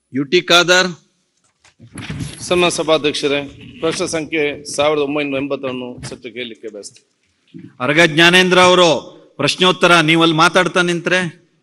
U T Khader ಸನ್ಮಾನ್ಯ ಸಭಾಧ್ಯಕ್ಷರೇ ಪ್ರಶ್ನೆ ಸಂಖ್ಯೆ ಸಾವಿರದ ಒಂಬೈನೂರ ಎಂಬತ್ತನ್ನು ಸತ್ಯ ಕೇಳಲಿಕ್ಕೆ ಬಯಸ್ತೀನಿ ಅರಗ ಜ್ಞಾನೇಂದ್ರ ಅವರು ಪ್ರಶ್ನೋತ್ತರ ನೀವಲ್ಲಿ ಮಾತಾಡ್ತಾ ನಿಂತ್ರೆ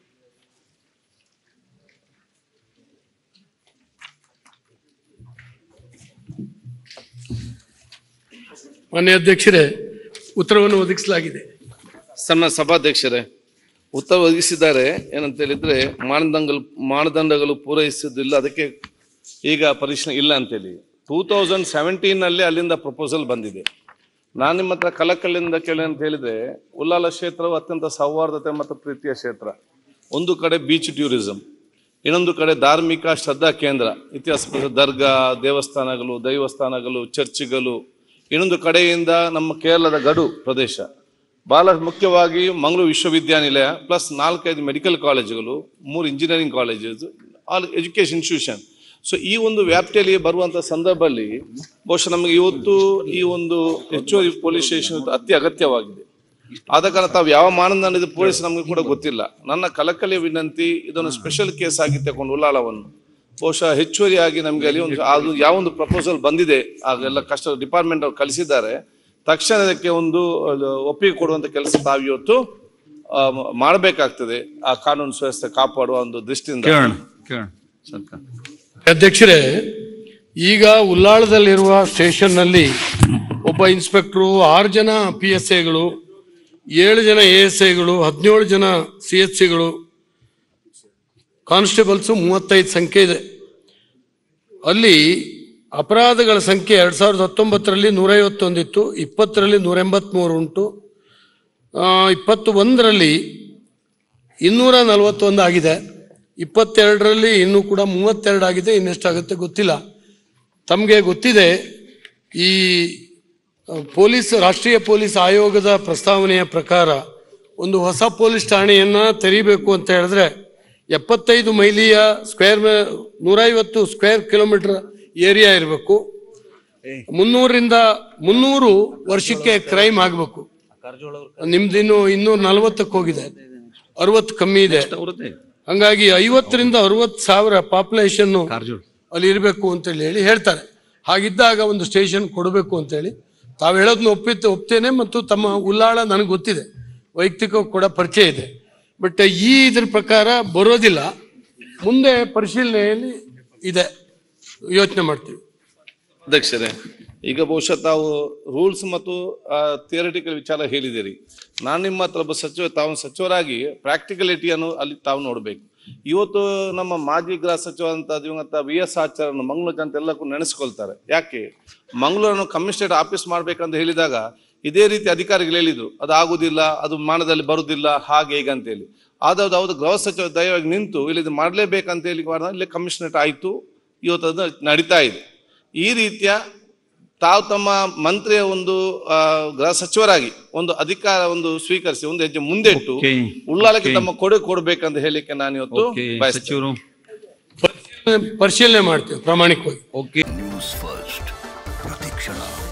ಮಾನ್ಯ ಅಧ್ಯಕ್ಷರೇ ಉತ್ತರವನ್ನು ಒದಗಿಸಲಾಗಿದೆ ಸನ್ಮಾನ್ಯ ಸಭಾಧ್ಯಕ್ಷರೇ ಉತ್ತರ ಒದಗಿಸಿದ್ದಾರೆ ಏನಂತ ಹೇಳಿದ್ರೆ ಮಾನದಂಡಗಳು ಮಾನದಂಡಗಳು ಪೂರೈಸುವುದಿಲ್ಲ ಅದಕ್ಕೆ ಈಗ ಪರಿಶೀಲನೆ ಇಲ್ಲ ಅಂತೇಳಿ ಟೂ ತೌಸಂಡ್ ಸೆವೆಂಟೀನಲ್ಲಿ ಅಲ್ಲಿಂದ ಪ್ರಪೋಸಲ್ ಬಂದಿದೆ ನಾನು ನಿಮ್ಮ ಹತ್ರ ಕಲಕಲ್ಲಿಂದ ಕೇಳಿ ಅಂತ ಹೇಳಿದ್ರೆ ಉಲ್ಲಾಲ ಕ್ಷೇತ್ರವು ಅತ್ಯಂತ ಸೌಹಾರ್ದತೆ ಮತ್ತು ಪ್ರೀತಿಯ ಕ್ಷೇತ್ರ ಒಂದು ಕಡೆ ಬೀಚ್ ಟೂರಿಸಂ ಇನ್ನೊಂದು ಕಡೆ ಧಾರ್ಮಿಕ ಶ್ರದ್ಧಾ ಕೇಂದ್ರ ಇತಿಹಾಸ ಪ್ರಸಿದ್ಧ ದರ್ಗಾ ದೇವಸ್ಥಾನಗಳು ದೈವಸ್ಥಾನಗಳು ಚರ್ಚ್ಗಳು ಇನ್ನೊಂದು ಕಡೆಯಿಂದ ನಮ್ಮ ಕೇರಳದ ಗಡು ಪ್ರದೇಶ ಬಹಳ ಮುಖ್ಯವಾಗಿ ಮಂಗಳೂರು ವಿಶ್ವವಿದ್ಯಾನಿಲಯ ಪ್ಲಸ್ ನಾಲ್ಕೈದು ಮೆಡಿಕಲ್ ಕಾಲೇಜುಗಳು ಮೂರು engineering colleges all education institution so ಈ ಒಂದು ವ್ಯಾಪ್ತಿಯಲ್ಲಿ ಬರುವಂತ ಸಂದರ್ಭದಲ್ಲಿ ಬಹುಶಃ ನಮಗೆ ಇವತ್ತು ಈ ಒಂದು ಹೆಚ್ಚುವರಿ ಪೊಲೀಸ್ ಸ್ಟೇಷನ್ ಅತಿ ಅಗತ್ಯವಾಗಿದೆ ಆದ ಕಾರಣ ತಾವು ಯಾವ ಮಾನದಂಡದ ಪೊಲೀಸ್ ನಮಗೆ ಕೂಡ ಗೊತ್ತಿಲ್ಲ ನನ್ನ ಕಲಕಲಿಯ ವಿನಂತಿ ಇದನ್ನು ಸ್ಪೆಷಲ್ ಕೇಸ್ ಆಗಿ ತಗೊಂಡು ಉಲ್ಲಾಳವನ್ನು ಬಹುಶಃ ಹೆಚ್ಚುವರಿಯಾಗಿ ನಮಗೆ ಅಲ್ಲಿ ಒಂದು ಅದು ಯಾವ ಒಂದು ಪ್ರಪೋಸಲ್ ಬಂದಿದೆ ಆಗೆಲ್ಲ ಕಷ್ಟ ಡಿಪಾರ್ಟ್ಮೆಂಟ್ ಅವ್ರು ಕಳಿಸಿದ್ದಾರೆ ತಕ್ಷಣ ಇದಕ್ಕೆ ಒಂದು ಅದು ಒಪ್ಪಿಗೆ ಕೊಡುವಂತ ಕೆಲಸ ತಾವು ಇವತ್ತು ಆ, ಮ- ಮಾಡಬೇಕಾಗ್ತದೆ ಆ ಕಾನೂನು ಸುವ್ಯವಸ್ಥೆ ಕಾಪಾಡುವ ಒಂದು ದೃಷ್ಟಿಯಿಂದ ಕೇಳೋಣ ಕೇಳೋಣ ಸರ್ಕಾರ ಅಧ್ಯಕ್ಷರೇ ಈಗ ಉಲ್ಲಾಳದಲ್ಲಿರುವ ಸ್ಟೇಷನ್ನಲ್ಲಿ ಒಬ್ಬ ಇನ್ಸ್ಪೆಕ್ಟ್ರು ಆರು ಜನ ಪಿ ಎಸ್ ಐಗಳು ಏಳು ಜನ ಎ ಎಸ್ ಐಗಳು ಹದಿನೇಳು ಜನ ಸಿ ಎಚ್ ಸಿಗಳು ಕಾನ್ಸ್ಟೇಬಲ್ಸು ಮೂವತ್ತೈದು ಸಂಖ್ಯೆ ಇದೆ ಅಲ್ಲಿ ಅಪರಾಧಗಳ ಸಂಖ್ಯೆ ಎರಡು ಸಾವಿರದ ಹತ್ತೊಂಬತ್ತರಲ್ಲಿ ನೂರೈವತ್ತೊಂದಿತ್ತು ಇಪ್ಪತ್ತರಲ್ಲಿ ನೂರ ಎಂಬತ್ತ್ಮೂರು ಉಂಟು ಆ, ಇಪ್ಪತ್ತು ಒಂದರಲ್ಲಿ ಇನ್ನೂರ ನಲವತ್ತೊಂದು ಆಗಿದೆ ಇಪ್ಪತ್ತೆರಡರಲ್ಲಿ ಇನ್ನೂ ಕೂಡ ಮೂವತ್ತೆರಡು ಆಗಿದೆ ಇನ್ನೆಷ್ಟಾಗುತ್ತೆ ಗೊತ್ತಿಲ್ಲ ತಮಗೆ ಗೊತ್ತಿದೆ ಈ ಆ, ಪೊಲೀಸ್ ರಾಷ್ಟ್ರೀಯ ಪೊಲೀಸ್ ಆಯೋಗದ ಪ್ರಸ್ತಾವನೆಯ ಪ್ರಕಾರ ಒಂದು ಹೊಸ ಪೊಲೀಸ್ ಠಾಣೆಯನ್ನ ತೆರೀಬೇಕು ಅಂತ ಹೇಳಿದ್ರೆ ಎಪ್ಪತ್ತೈದು ಮೈಲಿಯ ಸ್ಕ್ವೇರ್ ನೂರೈವತ್ತು ಸ್ಕ್ವೇರ್ ಕಿಲೋಮೀಟರ್ ಏರಿಯಾ ಇರಬೇಕು ಮುನ್ನೂರಿಂದ ಮುನ್ನೂರು ವರ್ಷಕ್ಕೆ ಕ್ರೈಮ್ ಆಗಬೇಕು ನಿಮ್ದಿನ್ನು ಇನ್ನೂರ ನಲವತ್ತಕ್ಕೆ ಹೋಗಿದೆ ಅರವತ್ತು ಕಮ್ಮಿ ಇದೆ ಹಂಗಾಗಿ ಐವತ್ತರಿಂದ ಅರವತ್ತು ಸಾವಿರ ಪಾಪ್ಯುಲೇಷನ್ ಕಾರಜೋಳ ಅಲ್ಲಿ ಇರಬೇಕು ಅಂತೇಳಿ ಹೇಳಿ ಹೇಳ್ತಾರೆ ಹಾಗಿದ್ದಾಗ ಒಂದು ಸ್ಟೇಷನ್ ಕೊಡಬೇಕು ಅಂತೇಳಿ ತಾವು ಹೇಳೋದನ್ನ ಒಪ್ಪಿತ್ತು ಒಪ್ತೇನೆ ಮತ್ತು ತಮ್ಮ ಉಲ್ಲಾಳ ನನಗೆ ಗೊತ್ತಿದೆ ವೈಯಕ್ತಿಕವಾಗಿ ಕೂಡ ಪರಿಚಯ ಇದೆ ಬಟ್ ಈ ಇದ್ರ ಪ್ರಕಾರ ಬರೋದಿಲ್ಲ ಮುಂದೆ ಪರಿಶೀಲನೆಯಲ್ಲಿ ಇದೆ ಯೋಚನೆ ಮಾಡ್ತೀವಿ ಅಧ್ಯಕ್ಷರೇ ಈಗ ಬಹುಶಃ ತಾವು ರೂಲ್ಸ್ ಮತ್ತು ಥಿಯರಿಟಿಕಲ್ ವಿಚಾರ ಹೇಳಿದಿರಿ ನಾನು ನಿಮ್ಮ ಹತ್ರ ಒಬ್ಬ ಸಚಿವ ತಾವು ಸಚಿವರಾಗಿ ಪ್ರಾಕ್ಟಿಕಲಿಟಿಯನ್ನು ಅಲ್ಲಿ ತಾವು ನೋಡಬೇಕು ಇವತ್ತು ನಮ್ಮ ಮಾಜಿ ಗೃಹ ಸಚಿವ ಅಂತ ದಿವಂಗತ ವಿ ಎಸ್ ಆಚಾರ್ಯನು ಮಂಗಳೂರು ಜನತೆ ಎಲ್ಲಕ್ಕೂ ನೆನೆಸ್ಕೊಳ್ತಾರೆ ಯಾಕೆ ಮಂಗಳೂರನ್ನು ಕಮಿಷನರೇಟ್ ಆಫೀಸ್ ಮಾಡ್ಬೇಕಂತ ಹೇಳಿದಾಗ ಇದೇ ರೀತಿ ಅಧಿಕಾರಿಗಳು ಹೇಳಿದ್ರು ಅದು ಆಗುದಿಲ್ಲ ಅದು ಮಾನದಲ್ಲಿ ಬರುದಿಲ್ಲ ಹಾಗೆ ಹೀಗೆ ಅಂತೇಳಿ ಆದವ್ದು ಅವ್ರು ಗೃಹ ಸಚಿವ ದಯವಾಗಿ ನಿಂತು ಇಲ್ಲಿ ಇದು ಮಾಡಲೇಬೇಕಂತ ಹೇಳಿ ಮಾಡಿದಾಗ ಇಲ್ಲಿ ಕಮಿಷನರೇಟ್ ಆಯಿತು ಇವತ್ತು ಅದು ನಡೀತಾ ಇದೆ ಈ ರೀತಿಯ ತಾವು ತಮ್ಮ ಮಂತ್ರಿಯ ಒಂದು ಆ, ಗೃಹ ಸಚಿವರಾಗಿ ಒಂದು ಅಧಿಕಾರ ಒಂದು ಸ್ವೀಕರಿಸಿ ಒಂದು ಹೆಜ್ಜೆ ಮುಂದೆ ಇಟ್ಟು Okay. ಉಳ್ಳಾಲಕ್ಕೆ ತಮ್ಮ ಕೊಡುಗೆ ಕೊಡ್ಬೇಕಂತ ಹೇಳಿಕ್ಕೆ ನಾನು ಇವತ್ತು ಓಕೆ ಬಯಸ್ತೇನೆ ಸಚಿವರು ಪರಿಶೀಲನೆ- ಪರಿಶೀಲನೆ ಮಾಡ್ತೀವಿ ಪ್ರಾಮಾಣಿಕವಾಗಿ ಓಕೆ ನ್ಯೂಸ್ ಫಸ್ಟ್ ಪ್ರತಿಕ್ಷಣ